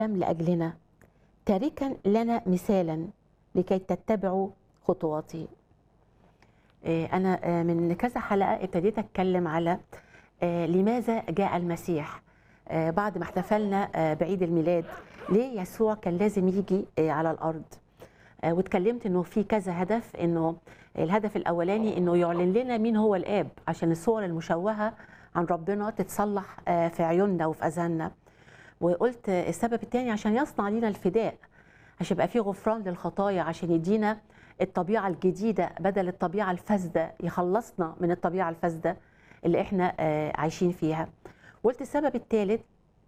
لأجلنا تاركا لنا مثالا لكي تتبعوا خطواته آه، أنا آه، من كذا حلقة ابتديت أتكلم على آه، لماذا جاء المسيح آه، بعد ما احتفلنا آه، بعيد الميلاد ليه يسوع كان لازم يجي آه، على الأرض آه، واتكلمت انه في كذا هدف انه الهدف الاولاني انه يعلن لنا مين هو الاب عشان الصور المشوهه عن ربنا تتصلح آه، في عيوننا وفي اذهاننا وقلت آه، السبب الثاني عشان يصنع لنا الفداء عشان يبقى في غفران للخطايا عشان يدينا الطبيعه الجديده بدل الطبيعه الفاسده يخلصنا من الطبيعه الفاسده اللي احنا آه، عايشين فيها قلت السبب الثالث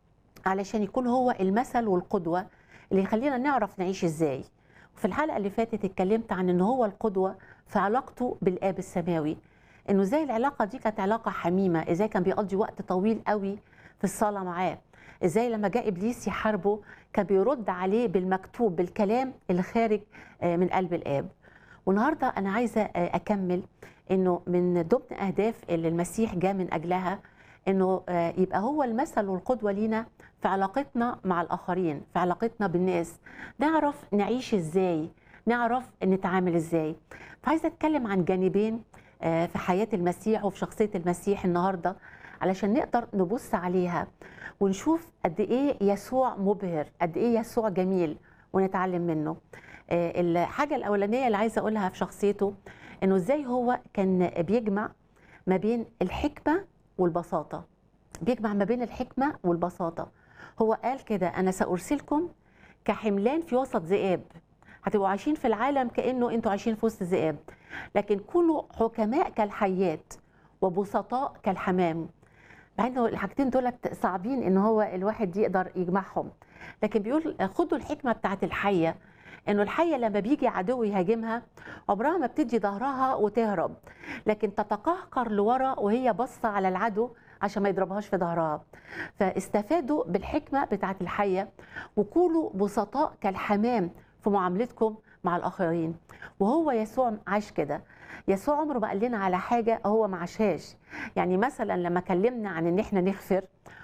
علشان يكون هو المثل والقدوه اللي يخلينا نعرف نعيش ازاي وفي الحلقه اللي فاتت اتكلمت عن ان هو القدوه في علاقته بالاب السماوي انه ازاي العلاقه دي كانت علاقه حميمه ازاي كان بيقضي وقت طويل قوي في الصلاه معاه ازاي لما جاء ابليس يحاربه كان بيرد عليه بالمكتوب بالكلام اللي خارج آه، من قلب الاب والنهارده انا عايزه آه، اكمل انه من ضمن اهداف اللي المسيح جاء من اجلها انه آه، يبقى هو المثل والقدوه لينا في علاقتنا مع الاخرين في علاقتنا بالناس نعرف نعيش ازاي نعرف نتعامل ازاي فعايزه اتكلم عن جانبين آه، في حياه المسيح وفي شخصيه المسيح النهارده علشان نقدر نبص عليها ونشوف قد ايه يسوع مبهر قد ايه يسوع جميل ونتعلم منه آه، الحاجه الاولانيه اللي عايزه اقولها في شخصيته انه ازاي هو كان بيجمع ما بين الحكمه والبساطه بيجمع ما بين الحكمه والبساطه هو قال كده انا سارسلكم كحملان في وسط ذئاب هتبقوا عايشين في العالم كانه انتوا عايشين في وسط ذئاب لكن كونوا حكماء كالحيات وبسطاء كالحمام مع انه الحاجتين دولت صعبين ان هو الواحد يقدر يجمعهم لكن بيقول خدوا الحكمه بتاعت الحيه انه الحيه لما بيجي عدو يهاجمها عمرها ما بتدي ظهرها وتهرب لكن تتقهقر لورا وهي باصه على العدو عشان ما يضربهاش في ظهرها فاستفادوا بالحكمه بتاعت الحيه وكونوا بسطاء كالحمام في معاملتكم مع الاخرين وهو يسوع عاش كده يسوع عمره ما قال لنا على حاجه هو ما عاشهاش يعني مثلا لما كلمنا عن ان احنا نغفر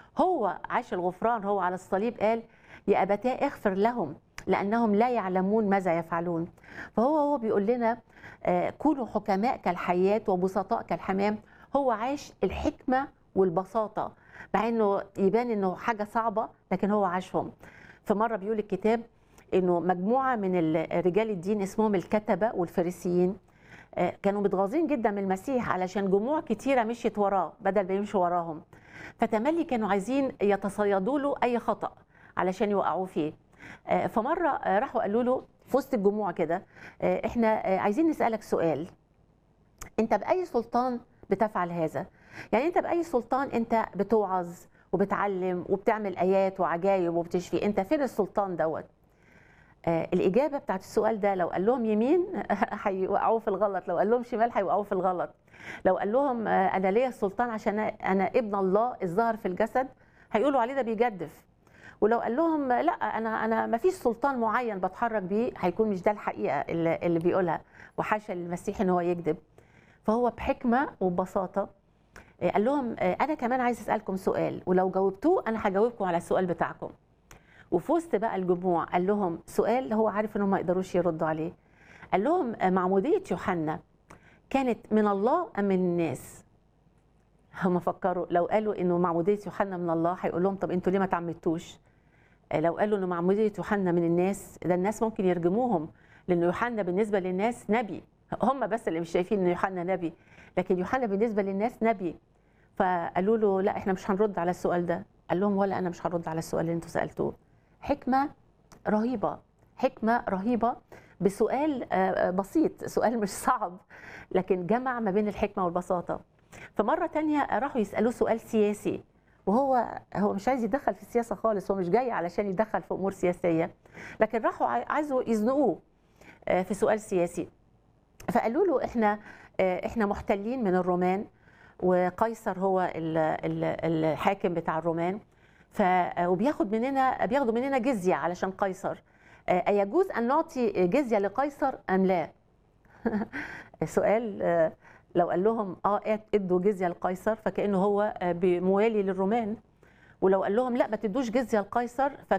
هو عاش الغفران هو على الصليب قال يا ابتاه اغفر لهم لانهم لا يعلمون ماذا يفعلون فهو هو بيقول لنا آه، كونوا حكماء كالحياة وبسطاء كالحمام هو عاش الحكمة والبساطة مع انه يبان انه حاجة صعبة لكن هو عاشهم في مرة بيقول الكتاب انه مجموعة من ال- رجال الدين اسمهم الكتبة والفريسيين آه، كانوا متغاظين جدا من المسيح علشان جموع كتيرة مشيت وراه بدل ما يمشوا وراهم فتملي كانوا عايزين يتصيدوا له اي خطأ علشان يوقعوه فيه آه، فمرة آه، راحوا قالوا له في وسط الجموع كده آه، احنا آه، عايزين نسألك سؤال انت بأي سلطان بتفعل هذا يعني انت بأي سلطان انت بتوعظ وبتعلم وبتعمل آيات وعجائب وبتشفي انت فين السلطان دوت آه، الإجابة بتاعت السؤال ده لو قال لهم يمين هيوقعوه في الغلط لو قال لهم شمال هيوقعوه في الغلط لو قال لهم آه، أنا ليا السلطان عشان أنا ابن الله الظاهر في الجسد هيقولوا عليه ده بيجدف ولو قال لهم لا انا انا ما فيش سلطان معين بتحرك بيه هيكون مش ده الحقيقه اللي, اللي بيقولها وحاشا للمسيح ان هو يكذب فهو بحكمه وببساطه آه، قال لهم آه، انا كمان عايز اسالكم سؤال ولو جاوبتوه انا هجاوبكم على السؤال بتاعكم وفي وسط بقى الجموع قال لهم سؤال هو عارف انهم ما يقدروش يردوا عليه قال لهم آه، معموديه يوحنا كانت من الله ام من الناس هم فكروا لو قالوا انه معموديه يوحنا من الله هيقول لهم طب انتوا ليه ما تعمدتوش لو قالوا ان معموديه يوحنا من الناس ده الناس ممكن يرجموهم لان يوحنا بالنسبه للناس نبي هم بس اللي مش شايفين ان يوحنا نبي لكن يوحنا بالنسبه للناس نبي فقالوا له لا احنا مش هنرد على السؤال ده قال لهم ولا انا مش هرد على السؤال اللي انتوا سالتوه حكمه رهيبه حكمه رهيبه بسؤال آه، بسيط سؤال مش صعب لكن جمع ما بين الحكمه والبساطه فمره تانية راحوا يسالوه سؤال سياسي وهو هو مش عايز يدخل في السياسه خالص هو مش جاي علشان يدخل في امور سياسيه لكن راحوا عاي- عايزوا يزنقوه آه، في سؤال سياسي فقالوا له احنا آه، احنا محتلين من الرومان وقيصر هو ال- ال- الحاكم بتاع الرومان ف وبياخد مننا بياخدوا مننا جزيه علشان قيصر آه، أيجوز أن نعطي جزية لقيصر أم لا؟ سؤال آه، لو قال لهم اه ادوا جزيه لقيصر فكانه هو آه، موالي للرومان ولو قال لهم لا ما تدوش جزيه لقيصر